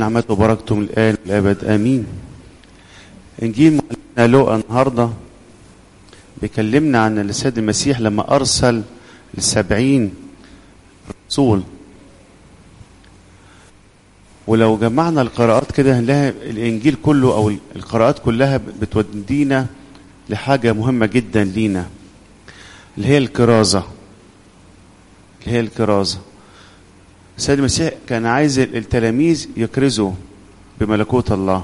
نعمته وبركته من الآن والأبد آمين إنجيل معلمنا لوقا النهاردة بيكلمنا عن السيد المسيح لما أرسل السبعين رسول ولو جمعنا القراءات كده هنلاقي الإنجيل كله أو القراءات كلها بتودينا لحاجة مهمة جدا لينا اللي هي الكرازة اللي هي الكرازة السيد المسيح كان عايز التلاميذ يكرزوا بملكوت الله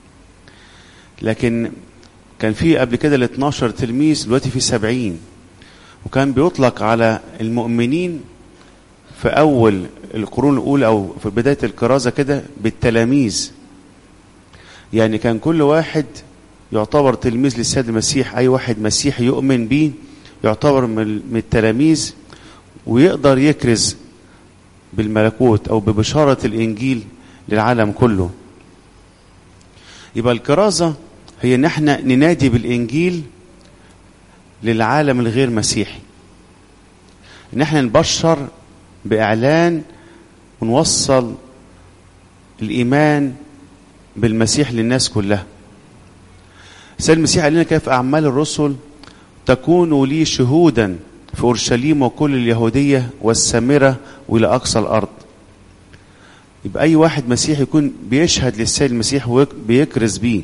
لكن كان في قبل كده ال 12 تلميذ دلوقتي في 70 وكان بيطلق على المؤمنين في أول القرون الأولى أو في بداية الكرازة كده بالتلاميذ يعني كان كل واحد يعتبر تلميذ للسيد المسيح أي واحد مسيحي يؤمن به يعتبر من التلاميذ ويقدر يكرز بالملكوت أو ببشارة الإنجيل للعالم كله يبقى الكرازة هي ان احنا ننادي بالإنجيل للعالم الغير مسيحي ان احنا نبشر بإعلان ونوصل الإيمان بالمسيح للناس كلها السيد المسيح قال لنا كده في أعمال الرسل تكونوا لي شهودا في أورشليم وكل اليهودية والسامرة وإلى أقصى الأرض يبقى أي واحد مسيحي يكون بيشهد للسيد المسيح وبيكرز بيه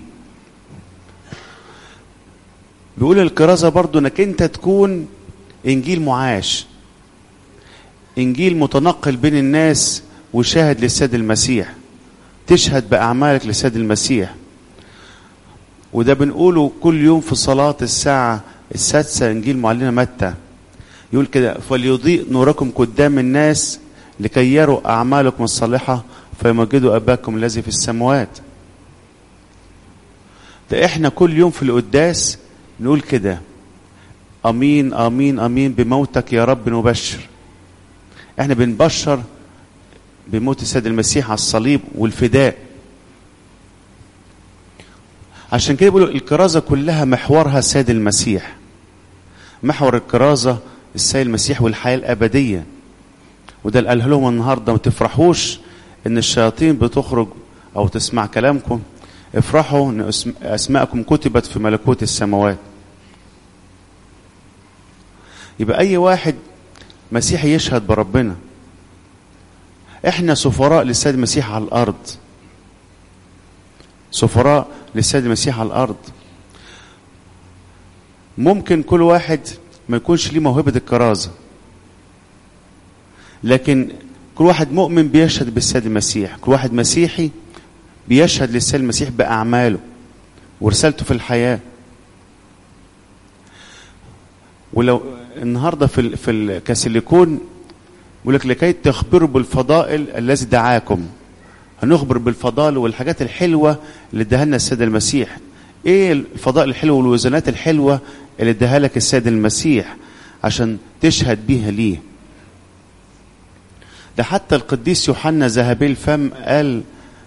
بيقول الكرازة برضو انك انت تكون انجيل معاش انجيل متنقل بين الناس وشاهد للسيد المسيح تشهد بأعمالك للسيد المسيح وده بنقوله كل يوم في صلاة الساعة السادسة انجيل معلنا متى يقول كده فليضيء نوركم قدام الناس لكي يروا أعمالكم الصالحة فيمجدوا أباكم الذي في السماوات ده احنا كل يوم في القداس نقول كده امين امين امين بموتك يا رب نبشر احنا بنبشر بموت السيد المسيح على الصليب والفداء عشان كده بيقولوا الكرازه كلها محورها السيد المسيح محور الكرازه السيد المسيح والحياه الابديه وده اللي قاله لهم النهارده ما تفرحوش ان الشياطين بتخرج او تسمع كلامكم افرحوا ان اسماءكم كتبت في ملكوت السماوات يبقى اي واحد مسيحي يشهد بربنا احنا سفراء للسيد المسيح على الارض سفراء للسيد المسيح على الارض ممكن كل واحد ما يكونش ليه موهبه الكرازه لكن كل واحد مؤمن بيشهد بالسيد المسيح كل واحد مسيحي بيشهد للسيد المسيح بأعماله ورسالته في الحياة ولو النهاردة في في الكاسيليكون يقول لك لكي تخبروا بالفضائل الذي دعاكم هنخبر بالفضائل والحاجات الحلوة اللي اداها لنا السيد المسيح ايه الفضائل الحلوة والوزنات الحلوة اللي اداها لك السيد المسيح عشان تشهد بيها ليه ده حتى القديس يوحنا ذهبي الفم قال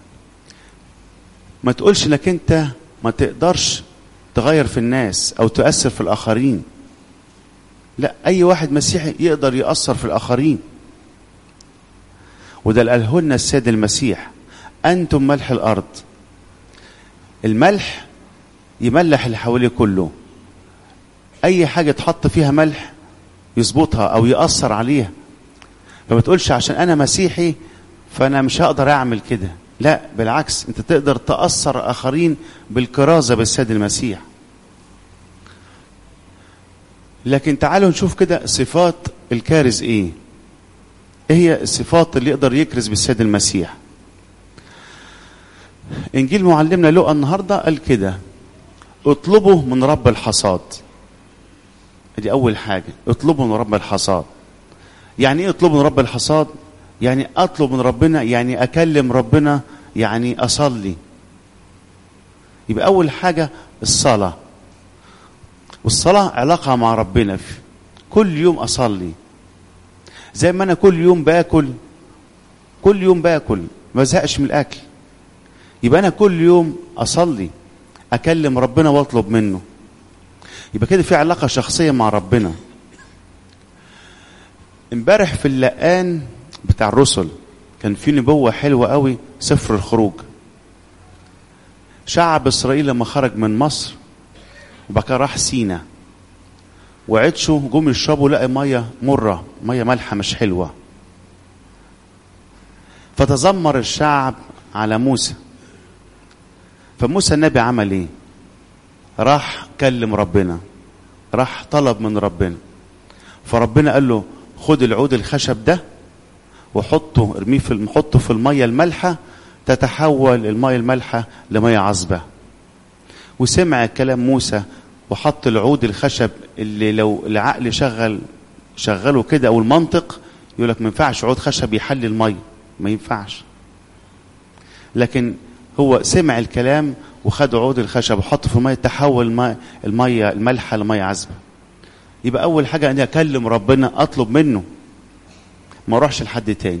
ما تقولش انك انت ما تقدرش تغير في الناس او تؤثر في الاخرين لا اي واحد مسيحي يقدر يأثر في الاخرين وده اللي قاله لنا السيد المسيح انتم ملح الارض الملح يملح اللي حواليه كله اي حاجه تحط فيها ملح يظبطها او يأثر عليها فما تقولش عشان انا مسيحي فانا مش هقدر اعمل كده لا بالعكس انت تقدر تأثر آخرين بالكرازة بالسيد المسيح لكن تعالوا نشوف كده صفات الكارز ايه ايه هي الصفات اللي يقدر يكرز بالسيد المسيح انجيل معلمنا لقى النهارده قال كده اطلبوا من رب الحصاد دي اول حاجه اطلبوا من رب الحصاد يعني ايه اطلبوا من رب الحصاد يعني اطلب من ربنا يعني اكلم ربنا يعني اصلي يبقى اول حاجه الصلاه والصلاه علاقه مع ربنا في كل يوم اصلي زي ما انا كل يوم باكل كل يوم باكل ما زهقش من الاكل يبقى انا كل يوم اصلي اكلم ربنا واطلب منه يبقى كده في علاقه شخصيه مع ربنا امبارح في اللقان بتاع الرسل كان في نبوة حلوة قوي سفر الخروج شعب إسرائيل لما خرج من مصر وبعد كده راح سينا وعطشوا جم يشربوا لقى مية مرة مية مالحة مش حلوة فتذمر الشعب على موسى فموسى النبي عمل ايه راح كلم ربنا راح طلب من ربنا فربنا قال له خد العود الخشب ده وحطه ارميه في حطه في الميه المالحه تتحول الميه المالحه لميه عذبه وسمع كلام موسى وحط العود الخشب اللي لو العقل شغل شغله كده او المنطق يقول لك ما ينفعش عود خشب يحل الميه ما ينفعش لكن هو سمع الكلام وخد عود الخشب وحطه في الميه تحول الميه, المية المالحه لميه عذبه يبقى اول حاجه اني اكلم ربنا اطلب منه ما اروحش لحد تاني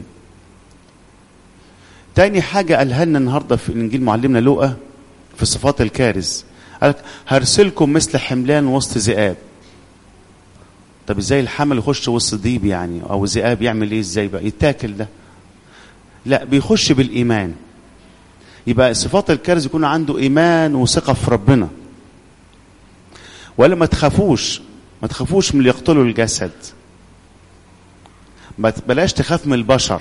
تاني حاجه قالها لنا النهارده في انجيل معلمنا لوقا في صفات الكارث قال لك هرسلكم مثل حملان وسط ذئاب طب ازاي الحمل يخش وسط ديب يعني او ذئاب يعمل ايه ازاي بقى يتاكل ده لا بيخش بالايمان يبقى صفات الكارث يكون عنده ايمان وثقه في ربنا ولا ما تخافوش ما تخافوش من اللي يقتلوا الجسد ما بلاش تخاف من البشر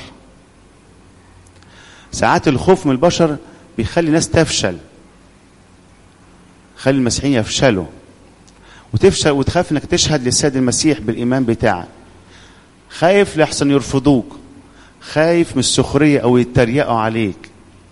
ساعات الخوف من البشر بيخلي ناس تفشل خلي المسيحيين يفشلوا وتفشل وتخاف انك تشهد للسيد المسيح بالايمان بتاعك خايف لحسن يرفضوك خايف من السخريه او يتريقوا عليك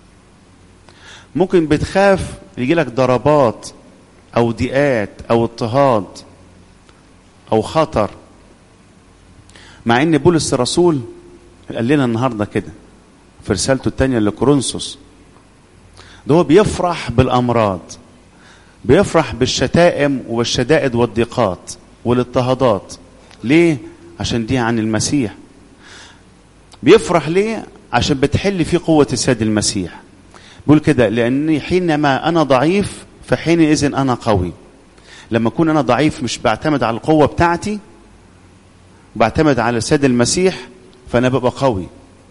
ممكن بتخاف يجي لك ضربات او ضيقات او اضطهاد او خطر مع ان بولس الرسول قال لنا النهارده كده في رسالته الثانيه لكورنثوس ده هو بيفرح بالامراض بيفرح بالشتائم والشدائد والضيقات والاضطهادات ليه عشان دي عن المسيح بيفرح ليه عشان بتحل فيه قوة السيد المسيح بيقول كده لأني حينما أنا ضعيف فحينئذ أنا قوي لما أكون أنا ضعيف مش بعتمد على القوة بتاعتي بعتمد على السيد المسيح فأنا ببقى قوي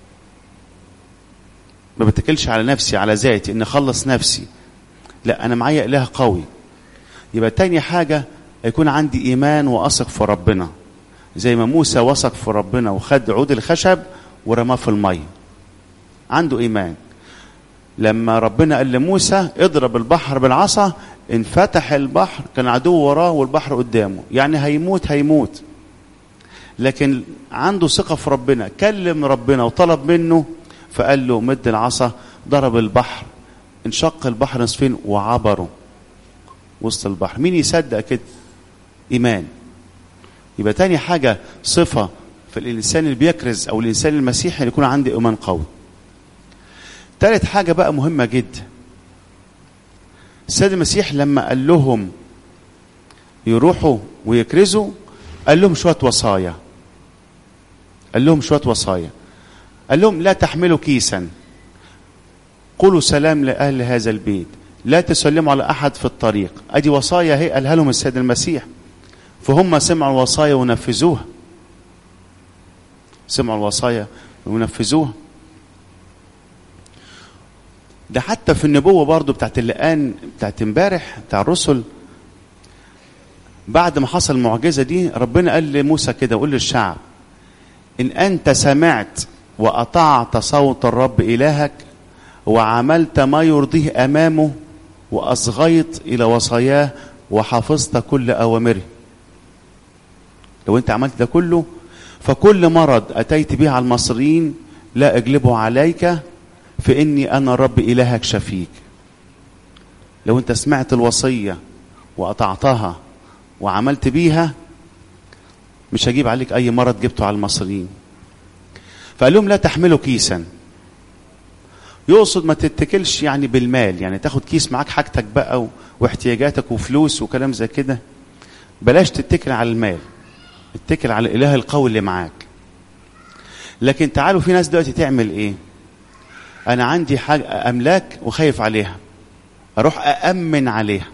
ما بتكلش على نفسي على ذاتي إن أخلص نفسي لا أنا معايا إله قوي يبقى تاني حاجة يكون عندي إيمان وأثق في ربنا زي ما موسى وثق في ربنا وخد عود الخشب ورماه في المية عنده إيمان لما ربنا قال لموسى اضرب البحر بالعصا انفتح البحر كان عدو وراه والبحر قدامه يعني هيموت هيموت لكن عنده ثقة في ربنا كلم ربنا وطلب منه فقال له مد العصا ضرب البحر انشق البحر نصفين وعبروا وسط البحر مين يصدق كده ايمان يبقى تاني حاجه صفه في الانسان اللي بيكرز او الانسان المسيحي يكون عنده ايمان قوي تالت حاجه بقى مهمه جدا السيد المسيح لما قال لهم يروحوا ويكرزوا قال لهم شويه وصايا قال لهم شويه وصايا قال لهم لا تحملوا كيسا قولوا سلام لأهل هذا البيت لا تسلموا على أحد في الطريق أدي وصايا هي قالها لهم السيد المسيح فهم سمعوا الوصايا ونفذوها سمعوا الوصايا ونفذوها ده حتى في النبوة برضو بتاعت اللقان بتاعت امبارح بتاع الرسل بعد ما حصل المعجزة دي ربنا قال لموسى كده وقول للشعب إن أنت سمعت وأطعت صوت الرب إلهك وعملت ما يرضيه امامه واصغيت الى وصاياه وحفظت كل اوامره لو انت عملت ده كله فكل مرض اتيت به على المصريين لا اجلبه عليك فاني انا الرب الهك شفيك لو انت سمعت الوصيه واطعتها وعملت بيها مش هجيب عليك اي مرض جبته على المصريين فقال لهم لا تحملوا كيسا يقصد ما تتكلش يعني بالمال يعني تاخد كيس معاك حاجتك بقى و... واحتياجاتك وفلوس وكلام زي كده بلاش تتكل على المال اتكل على الاله القوي اللي معاك لكن تعالوا في ناس دلوقتي تعمل ايه انا عندي حاجه املاك وخايف عليها اروح اامن عليها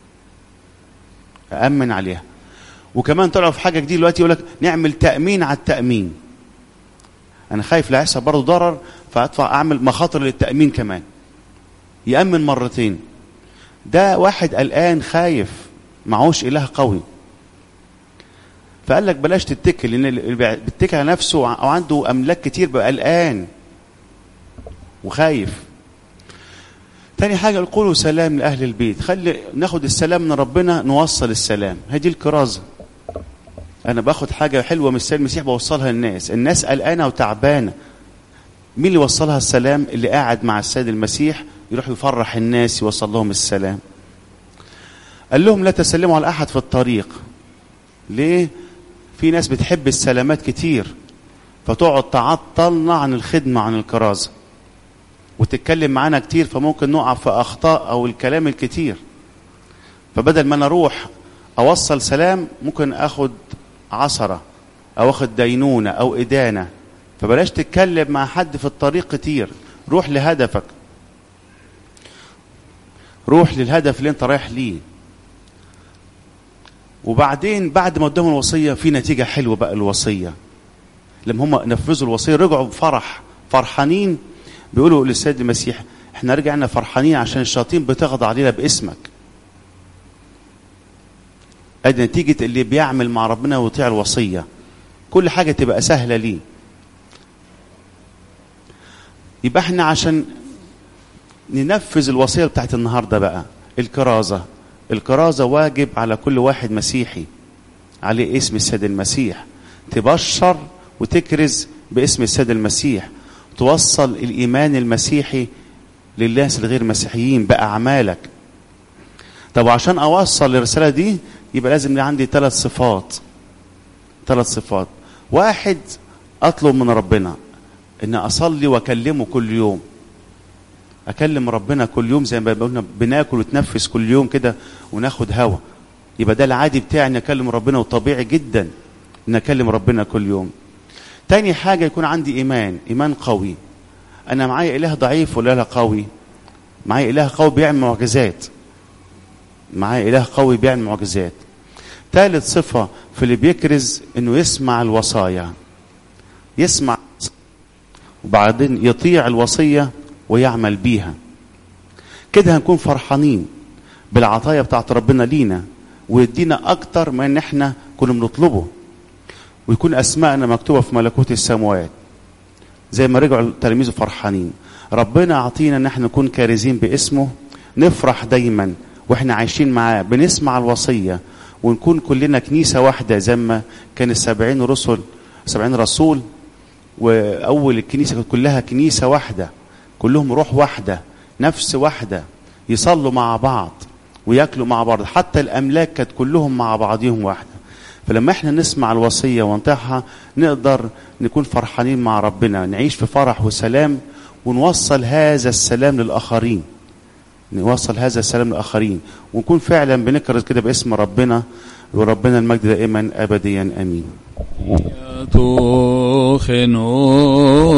اامن عليها وكمان طلعوا في حاجه جديده دلوقتي يقول لك نعمل تامين على التامين انا خايف لا يحصل برضه ضرر فادفع اعمل مخاطر للتامين كمان يامن مرتين ده واحد قلقان خايف معهوش اله قوي فقال لك بلاش تتكل لان اللي بيتكل على نفسه او عنده املاك كتير بقى قلقان وخايف تاني حاجة قولوا سلام لأهل البيت خلي ناخد السلام من ربنا نوصل السلام هذه الكرازة أنا باخد حاجة حلوة من السيد المسيح بوصلها للناس الناس قلقانة وتعبانة مين اللي وصلها السلام اللي قاعد مع السيد المسيح يروح يفرح الناس يوصل لهم السلام قال لهم لا تسلموا على أحد في الطريق ليه في ناس بتحب السلامات كتير فتقعد تعطلنا عن الخدمة عن الكرازة وتتكلم معانا كتير فممكن نقع في أخطاء أو الكلام الكتير فبدل ما أنا أروح أوصل سلام ممكن أخد عصرة أو أخد دينونة أو إدانة فبلاش تتكلم مع حد في الطريق كتير روح لهدفك روح للهدف اللي انت رايح ليه وبعدين بعد ما قدامهم الوصية في نتيجة حلوة بقى الوصية لما هم نفذوا الوصية رجعوا بفرح فرحانين بيقولوا للسيد المسيح احنا رجعنا فرحانين عشان الشياطين بتخضع علينا باسمك ادي نتيجة اللي بيعمل مع ربنا ويطيع الوصية كل حاجة تبقى سهلة ليه يبقى احنا عشان ننفذ الوصية بتاعت النهاردة بقى الكرازة الكرازة واجب على كل واحد مسيحي عليه اسم السيد المسيح تبشر وتكرز باسم السيد المسيح توصل الإيمان المسيحي للناس الغير مسيحيين بأعمالك طب عشان أوصل الرسالة دي يبقى لازم يبقى عندي ثلاث صفات ثلاث صفات واحد أطلب من ربنا إن أصلي وأكلمه كل يوم أكلم ربنا كل يوم زي ما قلنا بناكل وتنفس كل يوم كده وناخد هوا يبقى ده العادي بتاعي إني أكلم ربنا وطبيعي جدا إن أكلم ربنا كل يوم تاني حاجة يكون عندي إيمان إيمان قوي أنا معايا إله ضعيف ولا إله قوي معايا إله قوي بيعمل معجزات معايا إله قوي بيعمل معجزات ثالث صفة في اللي بيكرز إنه يسمع الوصايا يسمع وبعدين يطيع الوصية ويعمل بيها كده هنكون فرحانين بالعطايا بتاعت ربنا لينا ويدينا أكتر ما إن إحنا كنا بنطلبه ويكون أسماءنا مكتوبة في ملكوت السماوات زي ما رجعوا تلاميذه فرحانين ربنا عطينا ان احنا نكون كارزين باسمه نفرح دايما واحنا عايشين معاه بنسمع الوصية ونكون كلنا كنيسة واحدة زي ما كان السبعين رسل سبعين رسول وأول الكنيسة كانت كلها كنيسة واحدة كلهم روح واحدة نفس واحدة يصلوا مع بعض وياكلوا مع بعض حتى الأملاك كانت كلهم مع بعضهم واحدة فلما احنا نسمع الوصية ونطيعها نقدر نكون فرحانين مع ربنا نعيش في فرح وسلام ونوصل هذا السلام للآخرين نوصل هذا السلام للآخرين ونكون فعلا بنكرز كده باسم ربنا وربنا المجد دائما أبديا أمين يا توخنو